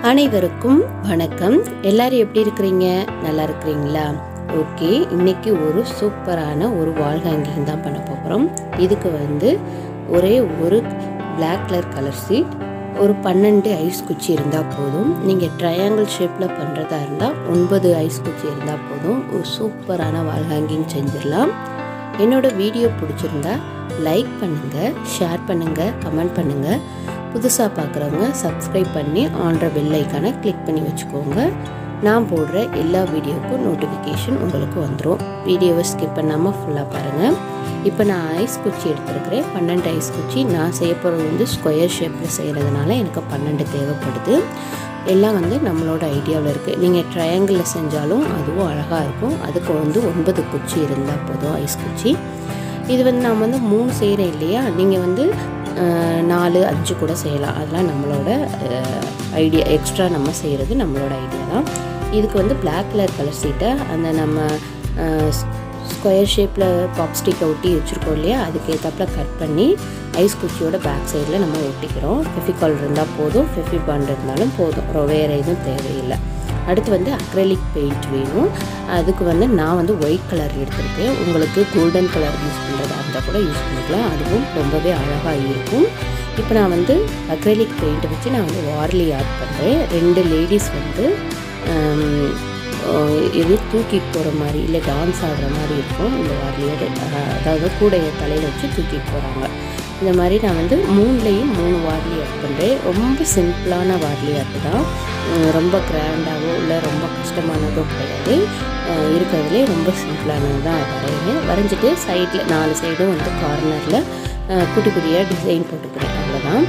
அனைவருக்கும் வணக்கம் எல்லாரும் எப்படி இருக்கிறீங்க நல்லா இருக்கிறீங்களா ஓகே இன்னைக்கு ஒரு சூப்பரான ஒரு வால் ஹேங்கிங் தான் பண்ண போகிறோம் இதுக்கு வந்து ஒரே ஒரு Black கலர் கலர் சீட் ஒரு பன்னெண்டு ஐஸ் குச்சி இருந்தால் போதும் நீங்கள் ட்ரையாங்கிள் ஷேப்பில் பண்ணுறதா இருந்தால் ஒன்பது ஐஸ் குச்சி இருந்தால் போதும் ஒரு சூப்பரான வால் ஹேங்கிங் செஞ்சிடலாம் என்னோட வீடியோ பிடிச்சிருந்தா லைக் பண்ணுங்கள் ஷேர் பண்ணுங்கள் கமெண்ட் பண்ணுங்கள் புதுசாக பார்க்குறவங்க சப்ஸ்கிரைப் பண்ணி ஆன்ற பெல் ஐக்கானை கிளிக் பண்ணி வச்சுக்கோங்க நான் போடுற எல்லா வீடியோக்கும் நோட்டிஃபிகேஷன் உங்களுக்கு வந்துடும் வீடியோவை ஸ்கிப் பண்ணாமல் ஃபுல்லாக பாருங்கள் இப்போ நான் ஐஸ் குச்சி எடுத்துருக்கிறேன் பன்னெண்டு ஐஸ் குச்சி நான் செய்ய போகிறது வந்து ஸ்கொயர் ஷேப்பில் செய்கிறதுனால எனக்கு பன்னெண்டு தேவைப்படுது எல்லாம் வந்து நம்மளோட ஐடியாவில் இருக்குது நீங்கள் ட்ரையாங்கிளில் செஞ்சாலும் அதுவும் அழகாக இருக்கும் அதுக்கு வந்து ஒன்பது குச்சி இருந்தால் போதும் ஐஸ் குச்சி இது வந்து நான் வந்து மூணு செய்கிறேன் இல்லையா நீங்கள் வந்து அஹ், நாலு அஞ்சு கூட செய்யலாம் அதெல்லாம் நம்மளோட ஐடியா எக்ஸ்ட்ரா நம்ம செய்கிறது நம்மளோட ஐடியா தான் இதுக்கு வந்து Black கலர் கலர் சீட்டை அந்த நம்ம ஸ்கொயர் ஷேப்பில் பாப்ஸ்டிக்கை ஒட்டி வச்சுருக்கோம் இல்லையா அதுக்கு ஏற்றாப்புல கட் பண்ணி ஐஸ் குச்சியோட பேக் சைடில் நம்ம ஒட்டிக்கிறோம் ஃபெஃபிகால் இருந்தால் போதும் ஃபெஃபி பாண்ட் இருந்தாலும் போதும் ரொ- வேறு எதுவும் தேவையில்லை அடுத்து வந்து அக்ரலிக் பெயிண்ட் வேணும் அதுக்கு வந்து நான் வந்து ஒயிட் கலர் எடுத்திருக்கேன் உங்களுக்கு கோல்டன் கலர் யூஸ் பண்ணுறதா இருந்தால் கூட யூஸ் பண்ணிக்கலாம் அதுவும் ரொம்பவே அழகாக இருக்கும் இப்போ நான் வந்து அக்ரலிக் பெயிண்ட்டை வச்சு நான் வந்து வார்லி ஆட் பண்ணுறேன் ரெண்டு லேடிஸ் வந்து ஆம், அஹ் இது தூக்கிட்டு போகிற மாதிரி இல்லை டான்ஸ் ஆடுற மாதிரி இருக்கும் இந்த வார்லியோட அஹ், அதாவது கூடையை தலையில் வச்சு தூக்கிட்டு போகிறாங்க இந்த மாதிரி நான் வந்து மூணுலேயும் மூணு வார்லி ஆட் பண்ணுறேன் ரொம்ப சிம்பிளான வார்லி ஆட்டு தான் உம், ரொம்ப கிராண்டாகவோ இல்லை ரொம்ப கஷ்டமானதோ கிடையாது அஹ், இருக்கிறதுலே ரொம்ப சிம்பிளானது தான் வரைகிறேன் வரைஞ்சிட்டு சைடில் நாலு சைடும் வந்து கார்னரில் குட்டி குட்டியாக டிசைன் போட்டுக்கிறேன் அவ்வளோதான்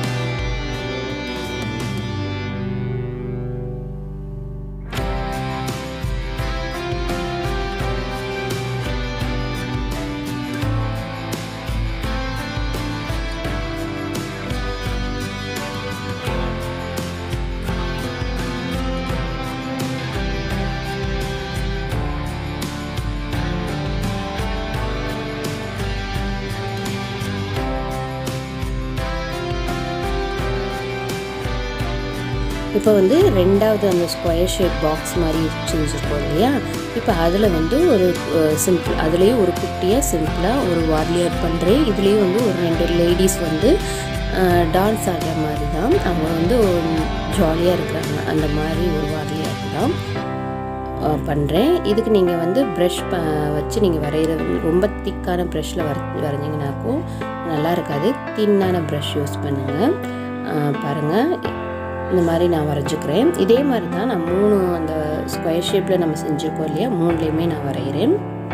இப்போ வந்து ரெண்டாவது அந்த ஸ்கொயர் ஷேப் பாக்ஸ் மாதிரி செஞ்சுருக்கோம் இல்லையா இப்போ அதில் வந்து ஒரு சிம்பிள் அதுலேயும் ஒரு குட்டியாக சிம்பிளாக ஒரு வார்லியர் பண்ணுறேன் இதுலேயும் வந்து ஒரு ரெண்டு லேடிஸ் வந்து டான்ஸ் ஆடுற மாதிரி தான் அவங்க வந்து ஜாலியாக இருக்கிறாங்க அந்த மாதிரி ஒரு வார்லியர் தான் பண்ணுறேன் இதுக்கு நீங்கள் வந்து ப்ரஷ் ப வச்சு நீங்கள் வரைகிறது வந்து ரொம்ப திக்கான ப்ரஷ்ஷில் வர வரைஞ்சிங்கனாக்கும் நல்லா இருக்காது தின்னான ப்ரஷ் யூஸ் பண்ணுங்கள் பாருங்கள் இந்த மாதிரி நான் வரைஞ்சிக்கிறேன் இதே மாதிரி தான் நான் மூணு அந்த ஸ்கொயர் ஷேப்பில் நம்ம செஞ்சுருக்கோம் இல்லையா மூணுலேயுமே நான் வரைகிறேன்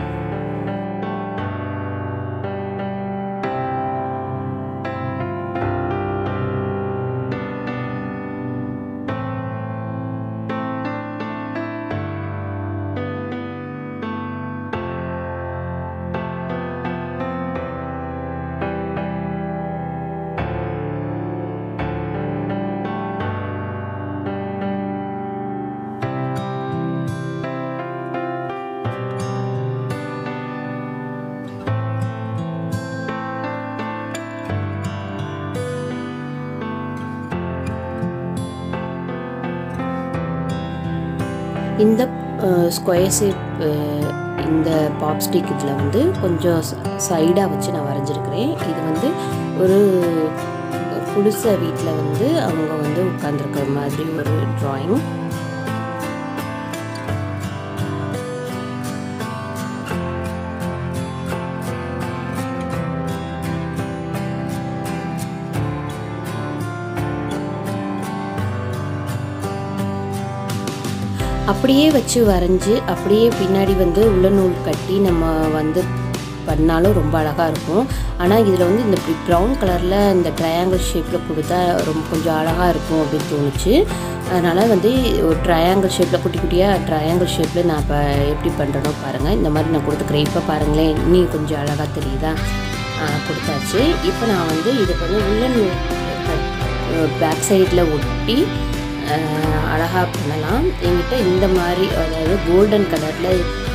இந்த ஸ்கொயர் ஷேப் இந்த பாப்ஸ்டிக் இதில் வந்து கொஞ்சம் சைடாக வச்சு நான் வரைஞ்சிருக்கிறேன் இது வந்து ஒரு குடிச வீட்டில் வந்து அவங்க வந்து உட்காந்துருக்கிற மாதிரி ஒரு ட்ராயிங் அப்படியே வச்சு வரைஞ்சி அப்படியே பின்னாடி வந்து உள்ள நூல் கட்டி நம்ம வந்து பண்ணாலும் ரொம்ப அழகாக இருக்கும் ஆனால் இதில் வந்து இந்த இப்படி ப்ரௌன் கலரில் இந்த ட்ரையாங்கிள் ஷேப்பில் கொடுத்தா ரொம்ப கொஞ்சம் அழகாக இருக்கும் அப்படின்னு தோணுச்சு அதனால் வந்து ஒரு ட்ரையாங்கிள் ஷேப்பில் குட்டி குட்டியாக ட்ரையாங்கிள் ஷேப்பில் நான் இப்போ எப்படி பண்ணுறனோ பாருங்கள் இந்த மாதிரி நான் கொடுத்துக்கிறேன் இப்போ பாருங்களேன் இன்னும் கொஞ்சம் அழகாக தெரியுதா ஆ, கொடுத்தாச்சு இப்போ நான் வந்து இதுக்கு வந்து உள்ளன் பேக் சைடில் ஒட்டி அழகாக பண்ணலாம் என்கிட்ட இந்த மாதிரி அதாவது கோல்டன் கலரில்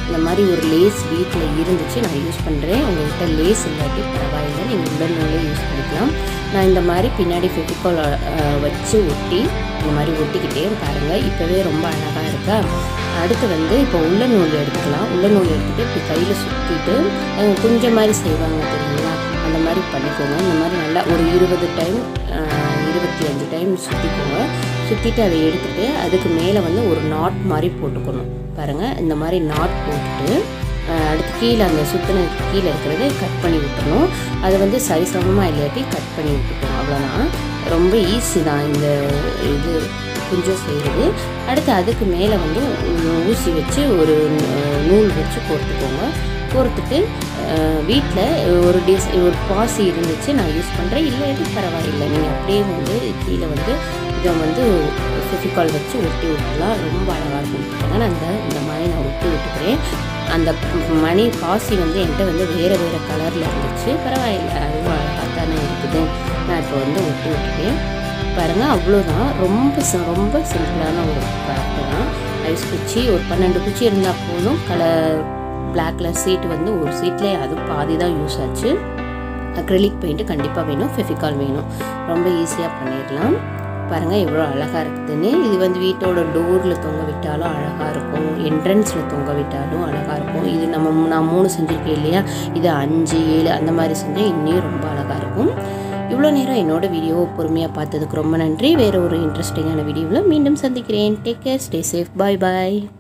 இந்த மாதிரி ஒரு லேஸ் வீட்டில் இருந்துச்சு நான் யூஸ் பண்ணுறேன் உங்கள்கிட்ட லேஸ் இல்லாட்டி பரவாயில்லை நீங்கள் உடல் நூலே யூஸ் பண்ணிக்கலாம் நான் இந்த மாதிரி பின்னாடி ஃபெவிகால் வச்சு ஒட்டி இந்த மாதிரி ஒட்டிக்கிட்டே பாருங்கள் இப்போவே ரொம்ப அழகாக இருக்கா அடுத்து வந்து இப்போ உள்ள நூல் எடுத்துக்கலாம் உள்ள நூல் எடுத்துகிட்டு இப்படி கையில் சுற்றிட்டு கொஞ்சம் மாதிரி செய்வாங்க தெரியுங்களா அந்த மாதிரி பண்ணிக்கோங்க இந்த மாதிரி நல்லா ஒரு இருபது டைம் இருபத்தி அஞ்சு டைம் சுற்றிக்கோங்க சுற்றிட்டு அதை எடுத்துகிட்டு அதுக்கு மேலே வந்து ஒரு நாட் மாதிரி போட்டுக்கணும் பாருங்கள் இந்த மாதிரி நாட் போட்டுட்டு அடுத்து கீழே அந்த சுற்றினதுக்கு கீழே இருக்கிறத கட் பண்ணி விட்டுறணும் அதை வந்து சரிசமமாக இல்லாட்டி கட் பண்ணி விட்டுக்கணும் அவ்வளோதான் ரொம்ப ஈஸி தான் இந்த இது கொஞ்சம் செய்கிறது அடுத்து அதுக்கு மேலே வந்து ஊசி வச்சு ஒரு நூல் வச்சு கோர்த்துக்கோங்க கோர்த்துட்டு வீட்டில் ஒரு டிஸ் ஒரு பாசி இருந்துச்சு நான் யூஸ் பண்ணுறேன் இல்லாட்டி பரவாயில்லை நீங்கள் அப்படியே வந்து கீழே வந்து இதை வந்து ஃபெஃபிகால் வச்சு ஒட்டி விட்டுலாம் ரொம்ப அழகாக இருக்கும் நான் இந்த இந்த மாதிரி நான் ஒட்டி விட்டுக்கிறேன் அந்த மணி பாசி வந்து என்கிட்ட வந்து வேறு வேறு கலரில் இருந்துச்சு பரவாயில்லை அதுவும் அழகாக தானே இருக்குது நான் இப்போ வந்து ஒட்டி விட்டுட்டேன் பாருங்கள் அவ்வளோதான் ரொம்ப ரொம்ப சிம்பிளான ஒரு ப்ராடக்ட் தான் ஐஸ் குச்சி ஒரு பன்னெண்டு குச்சி இருந்தால் போதும் கலர் பிளாக் கலர் சீட் வந்து ஒரு சீட்லேயே அது பாதி தான் யூஸ் ஆச்சு அக்ரிலிக் பெயிண்ட்டு கண்டிப்பாக வேணும் ஃபெஃபிகால் வேணும் ரொம்ப ஈஸியாக பண்ணிடலாம் பாருங்கள் எவ்வளோ அழகாக இருக்குதுன்னு இது வந்து வீட்டோட டோரில் தொங்க விட்டாலும் அழகாக இருக்கும் என்ட்ரன்ஸில் தொங்க விட்டாலும் அழகாக இருக்கும் இது நம்ம நான் மூணு செஞ்சுருக்கேன் இல்லையா இது அஞ்சு ஏழு அந்த மாதிரி செஞ்சால் இன்னும் ரொம்ப அழகாக இருக்கும் இவ்வளோ நேரம் என்னோட வீடியோவை பொறுமையாக பார்த்ததுக்கு ரொம்ப நன்றி வேறு ஒரு இன்ட்ரெஸ்டிங்கான வீடியோவில் மீண்டும் சந்திக்கிறேன் take care stay safe bye பாய்